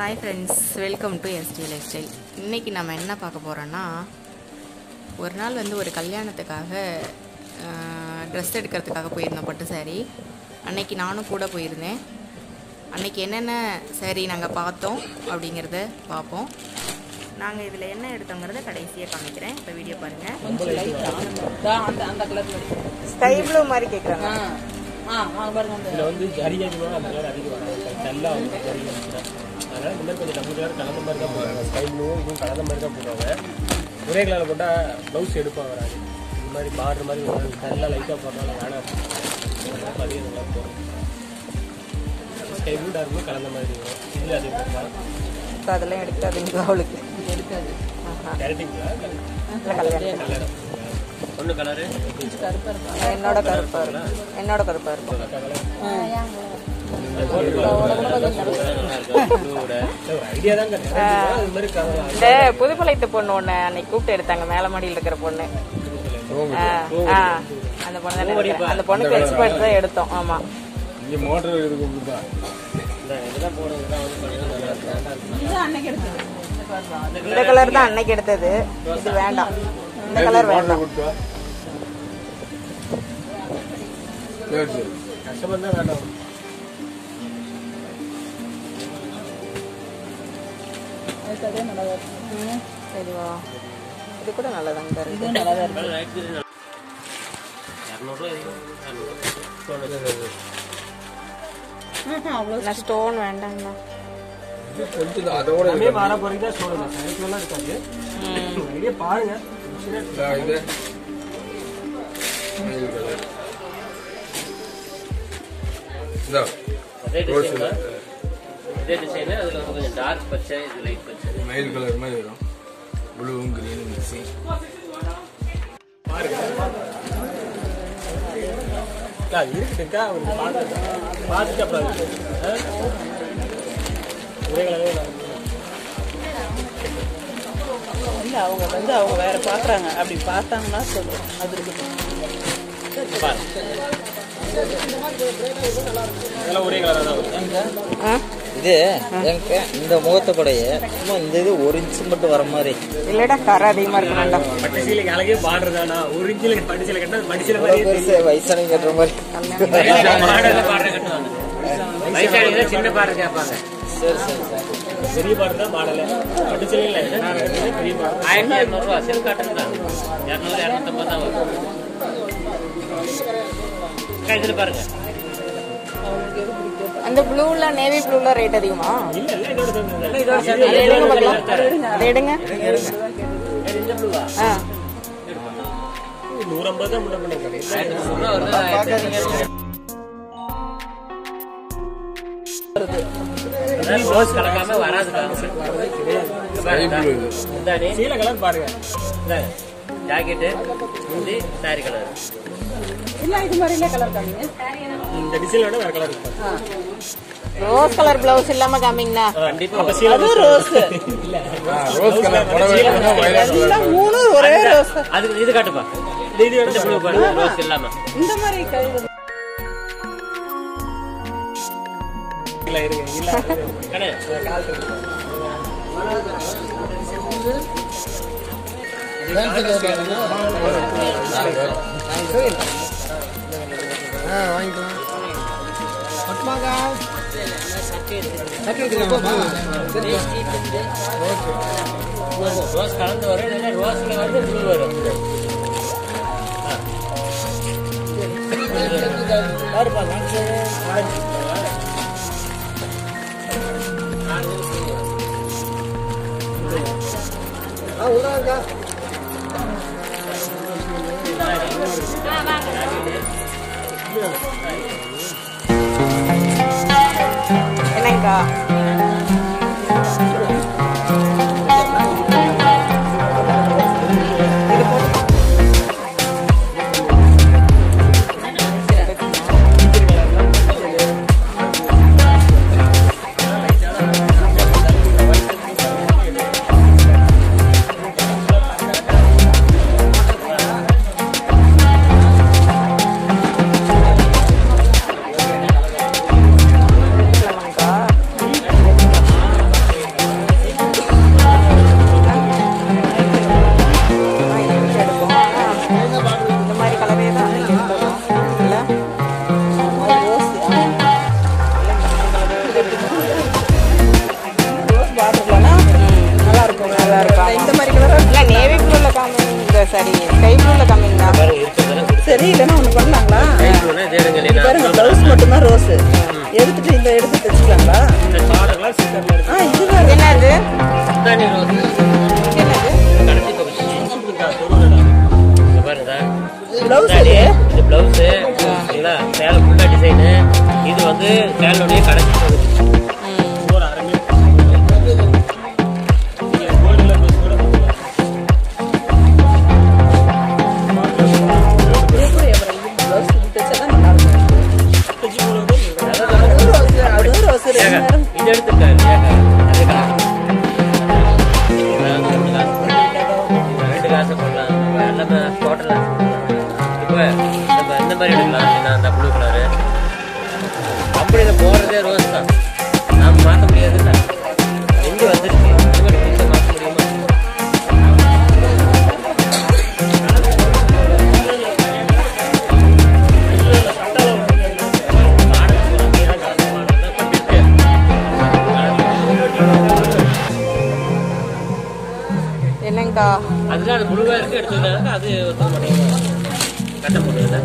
Hi friends welcome to ST lifestyle இன்றைக்கி நம்ம என்ன பார்க்க போகிறோன்னா ஒரு நாள் வந்து ஒரு கல்யாணத்துக்காக ட்ரெஸ் எடுக்கிறதுக்காக போயிருந்தோம் பட்டு saree அன்னைக்கு நானும் கூட போயிருந்தேன் அன்னைக்கு என்னென்ன saree நாங்கள் பார்த்தோம் அப்படிங்கிறத பார்ப்போம் நாங்கள் இதில் என்ன எடுத்தோங்கிறத கடைசியாக காமிக்கிறேன் இப்போ வீடியோ பாருங்கள் அந்த அந்த கலர் ஸ்கை ப்ளூ மாதிரி கேட்குறாங்க ஆ ஆ பாருங்க அந்த இதில் வந்து ஜரி அதிகமாக அந்த கலர் அதிகம் வராது நல்லா வந்து ஜரி வந்துச்சுன்னா அதனால் இந்த மாதிரி கொஞ்சம் டபுள் கலர் கலந்த மாதிரி தான் போடுவாங்க ஸ்கை ப்ளூவும் இதுவும் கலந்த மாதிரி தான் போடுவாங்க ஒரே கலரில் போட்டால் ப்ளவுஸ் எடுப்பாக வராது இது மாதிரி பார்டர் மாதிரி வராது நல்லா லைட்டாக போடுறாங்க வேணாம் அதனால அதிகம் நல்லா போடும் ஸ்கை ப்ளூ டார்க் ப்ளூ கலந்த மாதிரி வரும் இதில் அதே மாதிரி தான் இப்போ அதெல்லாம் எடுக்காதீங்க அவளுக்கு எடுக்காது கேரட்டிங்களா கல்யாணம் கலர் ஒன்று கலரு கருப்பா இருக்கா என்னோட கருப்பாக இருக்கும் என்னோட கருப்பாக இருக்கும் ஒரு ஐடியா தான் கிடையாது இது மாதிரி கலர் இந்த புதுப்பாளையத்து பொண்ணு ஒண்ணு அன்னைக்கு கூப்பிட்டு எடுத்தாங்க மேல மாடியில் இருக்கிற பொண்ணு ஆ, ஆ, அந்த பொண்ணு தான் எடுத்தேன். அந்த பொண்ணுக்கு எக்ஸ்பர்ட் தான் எடுத்தோம் ஆமா இங்கே மோட்டர் இது கொடுத்தா இதெல்லாம் போடுறது இதெல்லாம் வந்து பார்த்தீங்கன்னா நல்லா இருக்கும் இது அன்னைக்கு எடுத்தது இந்த கலர் தான் அது இந்த கலர் தான் அன்னைக்கு எடுத்தது இது வேண்டாம் இந்த கலர் வேண்டாம் கொடுத்தா சரி சரி கஸ்டமர் தான் வேண்டாம் அதுக்கு அதே நல்லா தான் இருக்கு ம், சரிவா இது கூட நல்லதாங்க இருக்கு இதுவும் நல்லா தான் இருக்கு ம்ஹும், அவ்வளோ நான் ஸ்டோன் வேண்டாங்கண்ணா கொஞ்சம் அதோட எல்லாமே மாற போறீங்க தான் சொல்லணும் சைக்கிள்லாம் இருக்காது வெளியே பாருங்க இதா இது மயில் கலர் இதா அதே ரோஸ் டிசைன் தான் இதே டிசைன் அதுல வந்து கொஞ்சம் டார்க் பச்சை இது லைட் பச்சை மயில் கலர் மாதிரி வரும் ப்ளூவும் கிரீனும் மிக்சிங் அக்கா இருக்குதுக்கா அவருக்கு பார்த்து பார்த்துட்டு அப்புறம் அது. ஆ? ஒரே கலரே இல்லை அவங்க வந்து அவங்க வேற பார்க்குறாங்க அப்படி பார்த்தாங்கன்னா சொல்லுவோம் அது இருக்குது இதெல்லாம் ஒரே கலராக தான் வரும் ஆ? இது எனக்கு இந்த முகத்தை கூடயே சும்மா இந்த இது ஒரு இன்ச்சு மட்டும் வர மாதிரி இல்லடா கரை அதிகமா இருக்கு வேண்டாம் பட்டு சீலைக்கு அழகே பார்டர் தானா ஒரு இன்ச்சில் பட்டு சீலை கட்டினா பட்டு சீலை மாதிரியே தெரியும் பெருசு வயசானவங்க கட்டுற மாதிரி மாடல்ல பார்டர் கட்டுவாங்க வயசாளிங்க சின்ன பார்டர் கேட்பாங்க சரி சரி சரி பெரிய பார்டர் தான் மாடல் பட்டு சீலை இல்லை நான் கட்டுறது பெரிய பார்டர் ஆயிரத்தி இரநூறுவா சில்க் காட்டன் தான் இரநூறு இரநூத்தம்பது தான் வரும் அக்கா, இதுல பாருங்க அந்த ப்ளூல நேவி ப்ளூல ரேட் அதிகமா இல்ல இல்ல இதோட சேர்ந்து இதோட அதை எடுங்க பார்க்கலாம் அதை எடுங்க இந்த ப்ளூவா ஆ நூறம்பது தான் முன்ன பண்ண ரோஸ் கலக்காம வராதுக்கா ப்ளூ இது சீல கலர் பாருங்க ஜாக்கெட்டு முந்தி சாரி கலர் இல்லை இது மாதிரிலே கலர் காமிங்க இந்த டிசைனோட வேற கலர் இருக்கும் ரோஸ் கலர் பிளவுஸ் இல்லாம காமிங்கண்ணா கண்டிப்பா அப்ப சீல அது ரோஸ் இல்ல ரோஸ் கலர் புடவை வேணும்னா வயலட் கலர் எல்லாம் மூணு ஒரே ரோஸ் அதுக்கு இது காட்டுப்பா இது இது எடுத்து ப்ளூ பாருங்க ரோஸ் இல்லாம இந்த மாதிரி கை- இல்ல இருங்க இல்ல கண்ணே கால் இருக்கு ரோஸ் கலந்து வரும் இல்லைன்னா ரோஸ்ல வந்து ப்ளூ வரும் பாருப்பா என்னங்கக்கா Blouse முன்னாடி இது? இது பிளவுஸ் சரிங்களா சேலை ஃபுல்லா டிசைனு இது வந்து சேலோடைய கடைசி பகுதி ஒரு அரை மீட்டர் நீங்க gold color blouse கூட போட்டுக்கலாம். இது கூட எவ்வளவு இது blouse இப்படி தைச்சாதான் நல்லா இருக்கும். தச்சு போடுறது அதுவும் rose, அதுவும் rose ரெண்டு ஏங்க, நேரம் இது எடுத்துட்டாரு ஏங்க அது காசு ரெண்டு காசு ரெண்டு காசு போடலாம் நம்ம எல்லாமே டோட்டலாக இப்போ நம்ம இந்த மாதிரி எடுக்கலாம் அப்படின்னா அந்த ப்ளூ கலரு கம்பெனியில் போடுறதே ரோஸ் தான் நாம் மாற்ற முடியாதுல்ல எங்கே வந்துருச்சு இந்த மாதிரி புதுசாக மாற்ற முடியுமா என்னங்கக்கா அதுல அது முழுவா இருக்கு எடுத்துக்கிறாங்க அது ஒத்துக்க மாட்டேங்குது கட்ட முடியல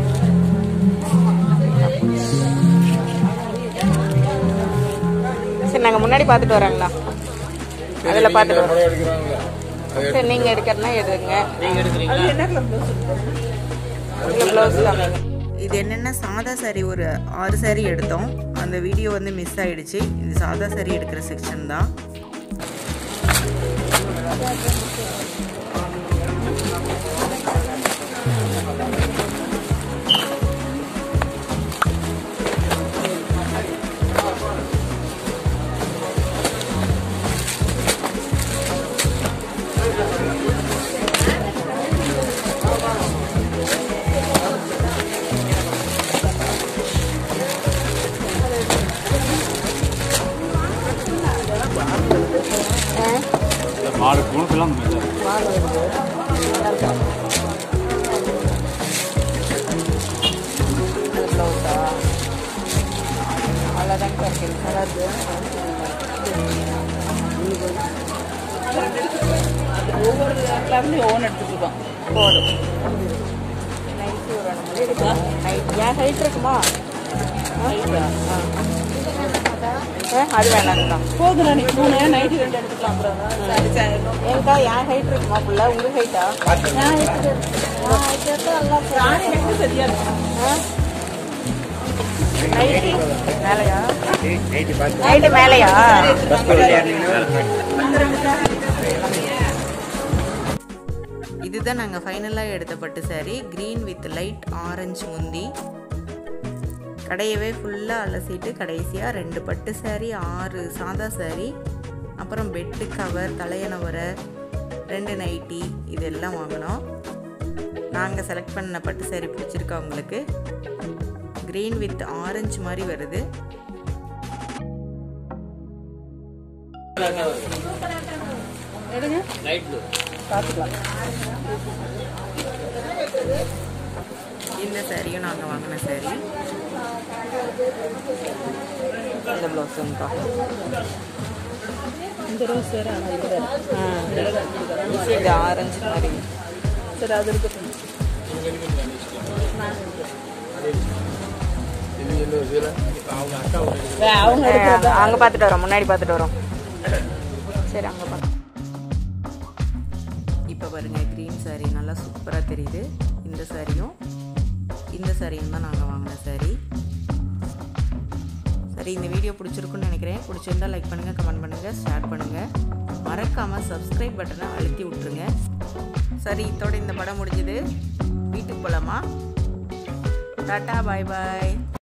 சரி நாங்கள் முன்னாடி பார்த்துட்டு வரோங்களா அதில் பார்த்துட்டு வரோம் படம் எடுக்கிறாங்களே அது சரி நீங்கள் எடுக்கிறனா எடுங்க நீங்க எடுக்கிறீங்களா என்ன கலர் blouse இருக்கு? இந்த ப்ளவுஸ் தான் இது என்னென்ன சாதா saree ஒரு ஆறு saree எடுத்தோம் அந்த வீடியோ வந்து மிஸ் ஆயிடுச்சு இது சாதா saree எடுக்கிற செக்ஷன் தான் மாடு குணத்தெல்லாம் அந்த மாதிரி தான் ப்ளவுஸா அவ்வளோதாங்க இருக்கு கலரு ஒவ்வொரு கலர்லயும் ஒவ்வொன்று எடுத்துக்கலாம் போதும் நைட்டு ஒரு நைட் ஏன் ஹைட் இருக்குமா ஆ அது வேணாங்கக்கா போதும் நீ மூணு நைட்டு ரெண்டு எடுத்துக்கலாம் அப்புறம் சரி சரி ஏங்கா என் ஹைட் இருக்குமா புள்ள உங்க ஹைட்டா ராணி எனக்கு சரியா இருக்கும் நைட்டி மேலையா நைட்டு மேலையா இதுதான் நாங்கள் ஃபைனலாக எடுத்த பட்டு saree green with light orange முந்தி கடையவே ஃபுல்லாக அலசிட்டு கடைசியாக ரெண்டு பட்டு saree ஆறு சாதா saree அப்புறம் பெட்டு கவர் தலையணவரை ரெண்டு நைட்டி இதெல்லாம் வாங்கினோம் நாங்கள் செலக்ட் பண்ண பட்டு saree பிடிச்சிருக்கா உங்களுக்கு க்ரீன் வித் ஆரஞ்சு மாதிரி வருது எடுங்க லைட் ப்ளூ பார்த்துக்கலாம் இந்த சாரியும் நாங்கள் வாங்கின சாரி இந்த ப்ளவுஸுங்கக்கா இந்த ரோஸ் வேறு ஆனால் இது வேறு இது ஆரஞ்சு மாதிரி சரி அது இருக்கட்டும் இது என்ன சீலை அவங்க அக்கா ஒரு வே, அவங்க எடுக்கிறதா அங்கே பார்த்துட்டு வரோம் முன்னாடி பார்த்துட்டு வரோம் சரி அங்கே பார்த்து இப்போ பாருங்க க்ரீன் saree நல்லா சூப்பராக தெரியுது இந்த சாரியும் இந்த சாரியும் தான் நாங்கள் வாங்கின saree சரி இந்த வீடியோ பிடிச்சிருக்குன்னு நினைக்கிறேன் பிடிச்சிருந்தா லைக் பண்ணுங்கள் கமெண்ட் பண்ணுங்கள் ஷேர் பண்ணுங்கள் மறக்காமல் சப்ஸ்கிரைப் பட்டனை அழுத்தி விட்ருங்க சரி இதோட இந்த படம் முடிஞ்சது வீட்டுக்கு போகலாமா டாட்டா பாய் பாய்